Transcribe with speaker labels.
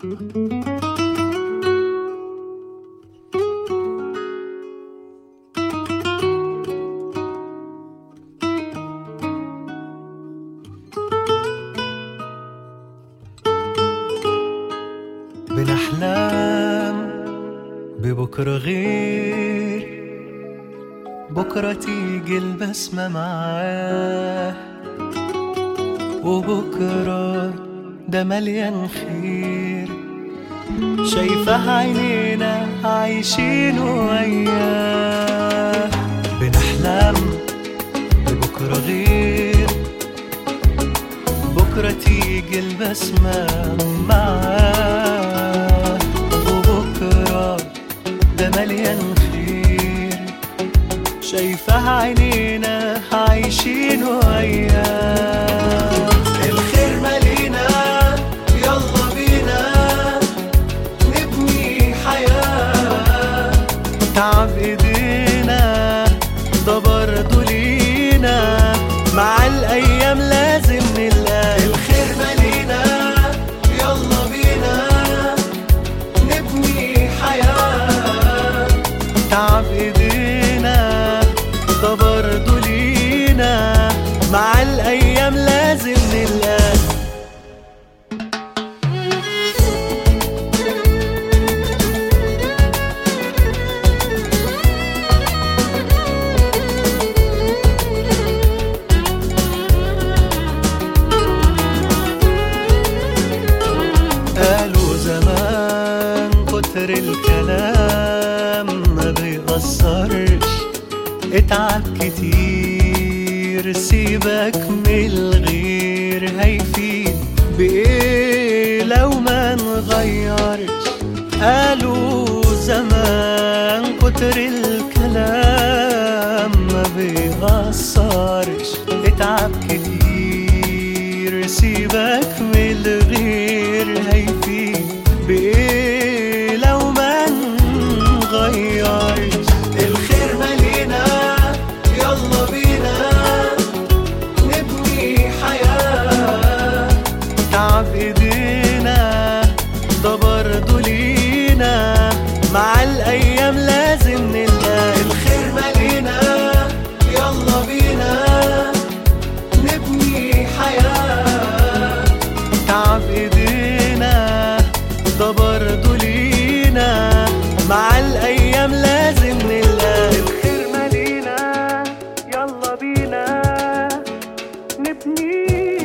Speaker 1: بنحلم ببكرة غير بكرة تيجي البسمة معاه وبكرة ده مليان خير شايفة عينينا عايشين وياه بنحلم ببكرة غير بكرة تيجي البسمة معاه وبكرة ده مليان خير شايفة عينينا عايشين وياه الخير مالينا يلا بينا نبني حياة تعب ايدينا ده برضه لينا مع الايام لازم نلقى الخير مالينا يلا بينا نبني حياة تعب ايدينا ده برضه لينا مع الايام لازم نلقى قالوا زمان كتر الكلام ما بيأثرش اتعب كتير سيبك من الغير هيفيد بإيه لو ما نغيرش قالوا زمان كتر الكلام ما بيأثرش اتعب كتير سيبك من الغير هيفيد بإيه لو ما نغيرش الخير مالينا يلا بينا نبني حياة تعب ايدينا ده برضه لينا مع الايام لازم نلقى الخير مالينا يلا بينا نبني حياة تعب ايدينا ده برضه لينا مع الايام لازم نلقى الخير مالينا يلا بينا نبني